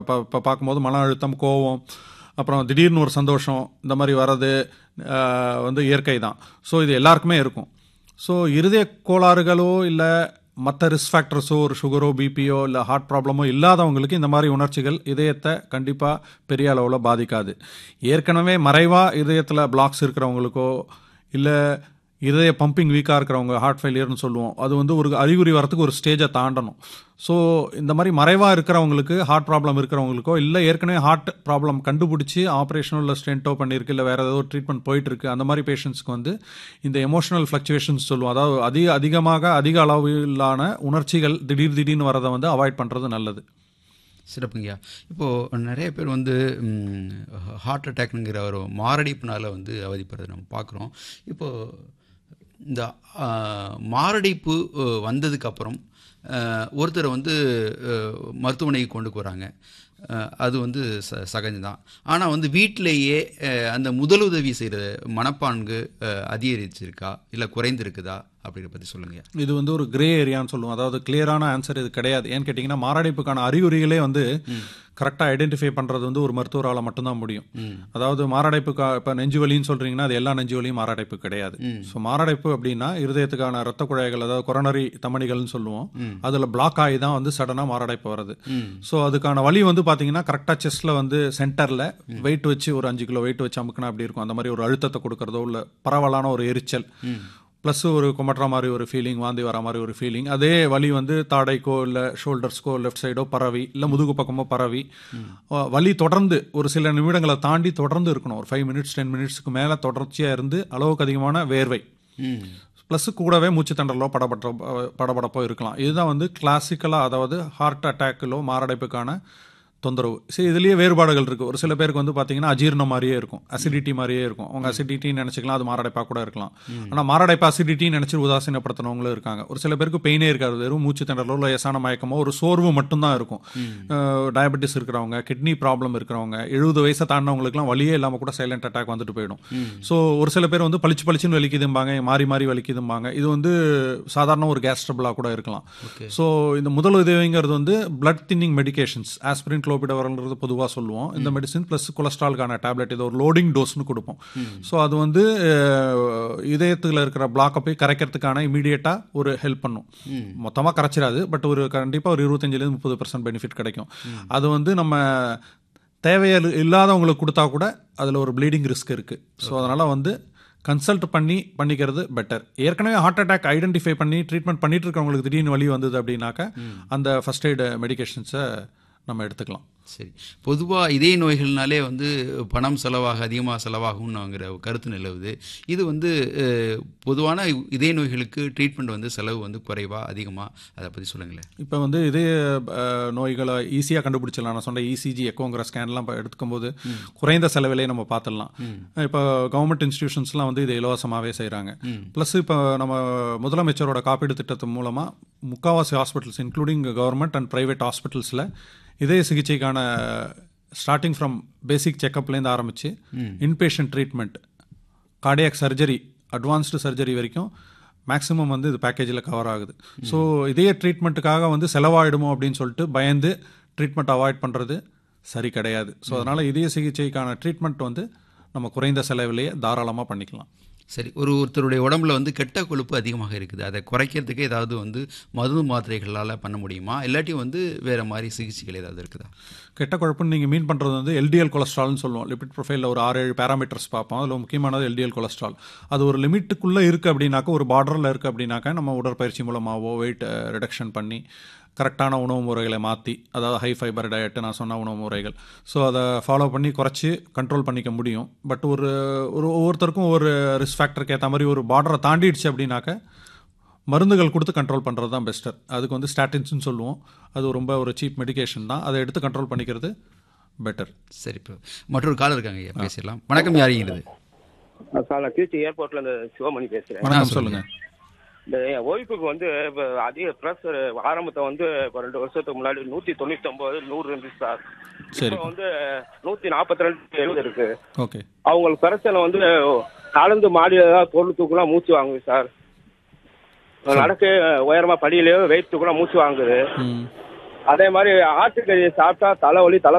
இப்போ இப்போ பார்க்கும்போது மன அழுத்தம் கோவம் அப்புறம் திடீர்னு ஒரு சந்தோஷம் இந்த மாதிரி வர்றது ஆஹ், வந்து இயற்கை தான் ஸோ இது எல்லாருக்குமே இருக்கும் ஸோ இருதய கோளாறுகளோ இல்லை மற்ற ரிஸ்க் ஃபேக்டர்ஸோ ஒரு சுகரோ பிபியோ இல்லை ஹார்ட் ப்ராப்ளமோ இல்லாதவங்களுக்கு இந்த மாதிரி உணர்ச்சிகள் இதயத்தை கண்டிப்பாக பெரிய அளவில் பாதிக்காது ஏற்கனவே மறைவாக இதயத்தில் பிளாக்ஸ் இருக்கிறவங்களுக்கோ இல்லை இதய பம்பிங் வீக்காக இருக்கிறவங்க ஹார்ட் ஃபெயிலியர்னு சொல்லுவோம் அது வந்து ஒரு அறிகுறி வரத்துக்கு ஒரு ஸ்டேஜை தாண்டணும் ஸோ இந்த மாதிரி மறைவாக இருக்கிறவங்களுக்கு ஹார்ட் ப்ராப்ளம் இருக்கிறவங்களுக்கோ இல்லை ஏற்கனவே ஹார்ட் ப்ராப்ளம் கண்டுபிடிச்சி ஆப்ரேஷனோ இல்லை ஸ்டென்ட்டோ பண்ணியிருக்கு இல்லை வேறு ஏதோ ட்ரீட்மெண்ட் போயிட்டு இருக்கு அந்த மாதிரி பேஷண்ட்ஸ்க்கு வந்து இந்த எமோஷனல் ஃப்ளக்சுவேஷன்ஸ் சொல்லுவோம் அதாவது அதிக அதிகமாக அதிக அளவிலான உணர்ச்சிகள் திடீர் திடீர்னு வரதை வந்து அவாய்ட் பண்ணுறது நல்லது சிறப்புங்கய்யா இப்போது நிறைய பேர் வந்து ஹார்ட் அட்டாக்ங்கிற ஒரு மாரடைப்புனால வந்து அவதிப்படுறதை நம்ம பார்க்குறோம் இப்போது இந்த ஆ, மாரடைப்பு அ, வந்ததுக்கப்புறம் ஒருத்தரை வந்து அ, மருத்துவமனைக்கு கொண்டு போகிறாங்க அது வந்து ச சகஜம்தான் ஆனால் வந்து வீட்டிலேயே அ, அந்த முதலுதவி செய்கிற மனப்பான்கு அ, அதிகரிச்சிருக்கா இல்லை குறைந்திருக்குதா அப்படிங்கிற பற்றி சொல்லுங்கய்யா இது வந்து ஒரு கிரே ஏரியான்னு சொல்லுவோம் அதாவது கிளியரான ஆன்சர் இது கிடையாது ஏன்னு கேட்டிங்கன்னா மாரடைப்புக்கான அறிகுறிகளே வந்து கரெக்டாக ஐடென்டிஃபை பண்ணுறது வந்து ஒரு மருத்துவரால் மட்டும்தான் முடியும் அதாவது மாரடைப்புக்கு இப்போ நெஞ்சு வலின்னு சொல்கிறீங்கன்னா அது எல்லா நெஞ்சு வலியும் மாரடைப்பு கிடையாது ஸோ மாரடைப்பு அப்படின்னா இருதயத்துக்கான ரத்த குழாய்கள் அதாவது கொரோனரி தமனிகள்னு சொல்லுவோம் அதில் பிளாக் ஆகி தான் வந்து சடனாக மாரடைப்பு வருது ஸோ அதுக்கான வலி வந்து பார்த்தீங்கன்னா கரெக்டாக செஸ்ட்டில் வந்து சென்டரில் வெயிட் வச்சு ஒரு அஞ்சு கிலோ வெயிட் வச்சு அமுக்குனா அப்படி இருக்கும் அந்த மாதிரி ஒரு அழுத்தத்தை கொடுக்கறதோ இல்லை பரவலான ஒரு எரிச்சல் ப்ளஸ் ஒரு குமட்டுற மாதிரி ஒரு ஃபீலிங் வாந்தி வர மாதிரி ஒரு ஃபீலிங் அதே வலி வந்து தாடைக்கோ இல்லை ஷோல்டர்ஸ்க்கோ லெஃப்ட் சைடோ பரவி இல்லை முதுகு பக்கமோ பரவி அஹ் வலி தொடர்ந்து ஒரு சில நிமிடங்களை தாண்டி தொடர்ந்து இருக்கணும் ஒரு ஃபைவ் மினிட்ஸ் டென் மினிட்ஸ்க்கு மேலே தொடர்ச்சியாக இருந்து அளவுக்கு அதிகமான வேர்வை ம் ப்ளஸ் கூடவே மூச்சு தண்டலோ படபட படபடப்போ இருக்கலாம் இதுதான் வந்து கிளாசிக்கலாக அதாவது ஹார்ட் அட்டாக்கிலோ மாரடைப்புக்கான தொந்தரவு சரி இதுலேயே வேறுபாடுகள் இருக்குது ஒரு சில பேருக்கு வந்து பார்த்தீங்கன்னா அஜீரணம் மாதிரியே இருக்கும் அசிடிட்டி மாதிரியே இருக்கும் அவங்க அசிடிட்டின்னு நினச்சிக்கலாம் அது மாரடைப்பாக கூட இருக்கலாம் ஆனால் மாரடைப்பு அசிடிட்டின்னு நினச்சி உதாசீனப்படுத்தினவங்களும் இருக்காங்க ஒரு சில பேருக்கு பெயினே இருக்காது வெறும் மூச்சு திணறலோ இல்லை லேசான மயக்கமோ ஒரு சோர்வு மட்டும்தான் இருக்கும் டயபெட்டிஸ் இருக்கிறவங்க கிட்னி ப்ராப்ளம் இருக்கிறவங்க எழுபது வயசை தாண்டினவங்களுக்குலாம் வலியே இல்லாமல் கூட சைலண்ட் அட்டாக் வந்துட்டு போயிடும் ஸோ ஒரு சில பேர் வந்து பளிச்சு பளிச்சுன்னு வலிக்குதும்பாங்க மாறி மாறி வலிக்குதும்பாங்க இது வந்து சாதாரண ஒரு கேஸ் ட்ரபிளாக கூட இருக்கலாம் ஸோ இந்த முதல் உதவிங்கிறது வந்து பிளட் தின்னிங் மெடிகேஷன்ஸ் ஆஸ்பிரின் குளோபிடவரல்ன்றது பொதுவாக சொல்லுவோம் இந்த மெடிசின் ப்ளஸ் கொலஸ்ட்ரால்கான டேப்லெட் இது ஒரு லோடிங் டோஸ்னு கொடுப்போம் ஸோ அது வந்து அஹ், இதயத்துல இருக்கிற பிளாக்கை போய் கரைக்கிறதுக்கான இமீடியட்டாக ஒரு ஹெல்ப் பண்ணும் மொத்தமாக கரைச்சிடாது பட் ஒரு கண்டிப்பாக ஒரு இருபத்தஞ்சிலேருந்து முப்பது பர்சன்ட் பெனிஃபிட் கிடைக்கும் அது வந்து நம்ம தேவையில் இல்லாதவங்களுக்கு கொடுத்தா கூட அதில் ஒரு ப்ளீடிங் ரிஸ்க் இருக்குது ஸோ அதனால் வந்து கன்சல்ட் பண்ணி பண்ணிக்கிறது பெட்டர் ஏற்கனவே ஹார்ட் அட்டாக் ஐடென்டிஃபை பண்ணி ட்ரீட்மெண்ட் பண்ணிட்டு இருக்கவங்களுக்கு திடீர்னு வலி வந்தது அப்படின்னாக்க அந்த ஃபர்ஸ்ட் எய்டு மெடிகேஷன்ஸை நம்ம எடுத்துக்கலாம் சரி பொதுவாக இதய நோய்கள்னாலே வந்து பணம் செலவாக அதிகமாக செலவாகும்னுங்கிற ஒரு கருத்து நிலவுது இது வந்து அஹ், பொதுவான இதய நோய்களுக்கு ட்ரீட்மெண்ட் வந்து செலவு வந்து குறைவா அதிகமாக அதை பற்றி சொல்லுங்களேன் இப்போ வந்து இதே அஹ், நோய்களை ஈஸியாக கண்டுபிடிச்சிடலாம் நான் சொன்ன இசிஜி எக்கோங்கிற ஸ்கேன்லாம் இப்போ எடுக்கும்போது குறைந்த செலவிலே நம்ம பார்த்துடலாம் இப்போ கவர்மெண்ட் இன்ஸ்டிடியூஷன்ஸ்லாம் வந்து இதை இலவசமாகவே செய்கிறாங்க ப்ளஸ் இப்போ நம்ம முதலமைச்சரோட காப்பீடு திட்டத்து மூலமாக முக்காவாசி hospitals including government and private ஹாஸ்பிட்டல்ஸில் இதய சிகிச்சைக்கான ஸ்டார்டிங் ஃப்ரம் பேசிக் செக்கப்லேருந்து ஆரம்பித்து inpatient treatment cardiac surgery advanced surgery வரைக்கும் மேக்ஸிமம் வந்து இது பேக்கேஜில் கவர் ஆகுது ஸோ இதே ட்ரீட்மெண்ட்டுக்காக வந்து செலவாயிடுமோ அப்படின்னு சொல்லிட்டு பயந்து ட்ரீட்மெண்ட் அவாய்ட் பண்ணுறது சரி கிடையாது ஸோ அதனால் இதய சிகிச்சைக்கான ட்ரீட்மெண்ட் வந்து நம்ம குறைந்த செலவிலேயே தாராளமாக பண்ணிக்கலாம் சரி ஒரு ஒருத்தருடைய உடம்புல வந்து கெட்ட கொழுப்பு அதிகமாக இருக்குது அதை குறைக்கிறதுக்கு ஏதாவது வந்து மருந்து மாத்திரைகளால் பண்ண முடியுமா இல்லாட்டி வந்து வேறு மாதிரி சிகிச்சைகள் ஏதாவது இருக்குதா கெட்ட குழப்பம்னு நீங்கள் மீன் பண்ணுறது வந்து எல்டிஎல் கொலஸ்ட்ரால்னு சொல்லுவோம் லிபிட் ப்ரொஃபைலில் ஒரு ஆறு ஏழு பேராமீட்டர்ஸ் பார்ப்போம் அதில் முக்கியமானது எல்டிஎல் கொலஸ்ட்ரால் அது ஒரு லிமிட்டுக்குள்ளே இருக்குது அப்படின்னாக்கா ஒரு பார்டரில் இருக்குது அப்படின்னாக்கா நம்ம உடற்பயிற்சி மூலமாகவோ வெயிட் ரிடக்ஷன் பண்ணி கரெக்டான உணவு முறைகளை மாற்றி அதாவது ஹை ஃபைபர் டயட்டு நான் சொன்ன உணவு முறைகள் ஸோ அதை ஃபாலோ பண்ணி குறைச்சி கண்ட்ரோல் பண்ணிக்க முடியும் பட் ஒரு ஒரு ஒவ்வொருத்தருக்கும் ஒரு ரிஸ்க் ஃபேக்டருக்கு ஏற்ற மாதிரி ஒரு பார்டரை தாண்டிடுச்சு அப்படின்னாக்க மருந்துகள் கொடுத்து கண்ட்ரோல் பண்ணுறது தான் பெஸ்டர் அதுக்கு வந்து ஸ்டாட்டின்ஸ்னு சொல்லுவோம் அது ரொம்ப ஒரு சீப் மெடிகேஷன் தான் அதை எடுத்து கண்ட்ரோல் பண்ணிக்கிறது பெட்டர் சரி இப்போ மற்றொரு காலம் இருக்காங்க ஐயா பேசிடலாம் வணக்கம் யாருங்கிறது சார் நான் திருச்சி ஏர்போர்ட்ல இந்த சிவமணி பேசுறேன் வணக்கம் சொல்லுங்கள் இந்த என் ஒய்ஃபுக்கு வந்து இப்ப அதிக ப்ரெஷர் ஆரம்பத்தை வந்து இப்போ ரெண்டு வருஷத்துக்கு முன்னாடி நூத்தி தொண்ணூத்தி ஒன்பது நூறு இருந்துச்சு சார் சரி இப்போ வந்து நூத்தி நாற்பத்தி ரெண்டு எழுபது இருக்கு ஓகே அவங்களுக்கு பிரச்சனை வந்து கலந்து மாடியில தான் பொருள் தூக்கலாம் மூச்சு வாங்குது சார் நடக்க உயரமா படியிலேயோ வெயிட் தூக்கலாம் மூச்சு வாங்குது ம் அதே மாதிரி ஆட்டுக்கறி சாப்பிட்டா தலைவலி தலை